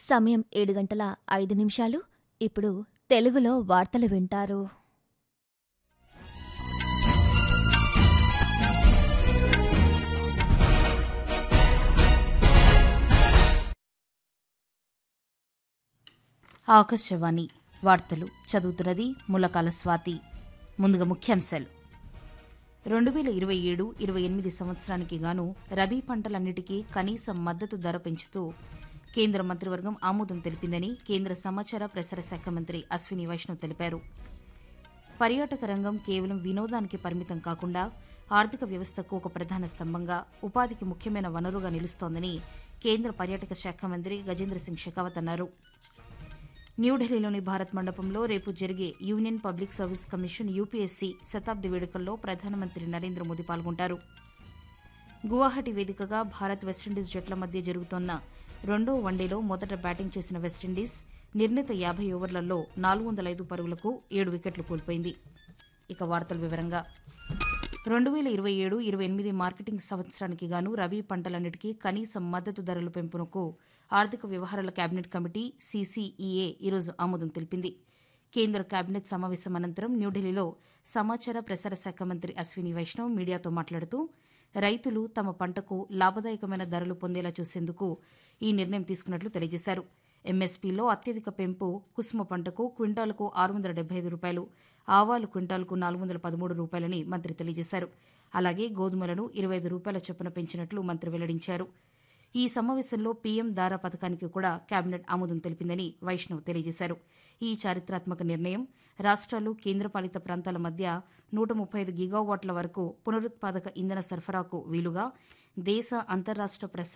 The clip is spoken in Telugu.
సమయం ఏడు గంటల ఐదు నిమిషాలు ఇప్పుడు తెలుగులో వార్తలు వింటారు ఆకాశవాణి వార్తలు చదువుతున్నది ములకాల స్వాతి ముందుగా ముఖ్యాంశాలు రెండు వేల ఇరవై ఏడు ఇరవై ఎనిమిది సంవత్సరానికి గాను రబీ పంటలన్నిటికీ కనీస మద్దతు ధర పెంచుతూ కేంద్ర మంత్రివర్గం ఆమోదం తెలిపిందని కేంద్ర సమాచార ప్రసార శాఖ మంత్రి అశ్విని వైష్ణవ్ తెలిపారు పర్యాటక రంగం కేవలం వినోదానికి పరిమితం కాకుండా ఆర్థిక వ్యవస్థకు ఒక ప్రధాన స్తంభంగా ఉపాధికి ముఖ్యమైన వనరుగా నిలుస్తోందని కేంద్ర పర్యాటక శాఖ మంత్రి గజేంద్ర సింగ్ షెకావత్ అన్నారు న్యూఢిల్లీలోని భారత్ మండపంలో రేపు జరిగే union public service commission UPSC శతాబ్ది వేడుకల్లో ప్రధానమంత్రి నరేంద్ర మోదీ పాల్గొంటారు గువాహటి వేదికగా భారత్ వెస్టిండీస్ జట్ల మధ్య జరుగుతోన్న రెండో వన్డేలో మొదట బ్యాటింగ్ చేసిన వెస్టిండీస్ నిర్ణీత యాభై ఓవర్లలో నాలుగు వందల ఐదు పరుగులకు ఏడు వికెట్లు కోల్పోయింది ఇక వార్తల వివరంగా రెండు వేల ఇరవై ఏడు ఇరవై ఎనిమిది మార్కెటింగ్ సంవత్సరానికి గాను రబీ పంటలన్నిటికీ కనీస మద్దతు ధరల పెంపునకు ఆర్థిక వ్యవహారాల కేబినెట్ కమిటీ సీసీఈఏ ఈరోజు ఆమోదం తెలిపింది కేంద్ర కేబినెట్ సమావేశం అనంతరం న్యూఢిల్లీలో సమాచార ప్రసార శాఖ మంత్రి అశ్విని వైష్ణవ్ మీడియాతో మాట్లాడుతూ రైతులు తమ పంటకు లాభదాయకమైన ధరలు పొందేలా చూసేందుకు ఈ నిర్ణయం తీసుకున్నట్లు తెలియజేశారు ఎంఎస్పీలో అత్యధిక పెంపు కుసుమ పంటకు క్వింటాలకు ఆరు వందల డెబ్బై ఐదు రూపాయలు ఆవాలు క్వింటాలకు నాలుగు వందల పదమూడు రూపాయలని మంత్రి తెలియజేశారు అలాగే గోధుమలను ఇరవై ఐదు రూపాయల చొప్పున పెంచినట్లు మంత్రి వెల్లడించారు ఈ సమావేశంలో పీఎం దారా పథకానికి కూడా కేబినెట్ ఆమోదం తెలిపిందని వైష్ణవ్ తెలియజేశారు ఈ చారిత్రాత్మక నిర్ణయం రాష్ట్రాలు కేంద్రపాలిత ప్రాంతాల మధ్య నూట ముప్పై ఐదు గిగావాట్ల వరకు పునరుత్పాదక ఇంధన సరఫరాకు వీలుగా దేశ అంతర్రాష్ట్ర ప్రసార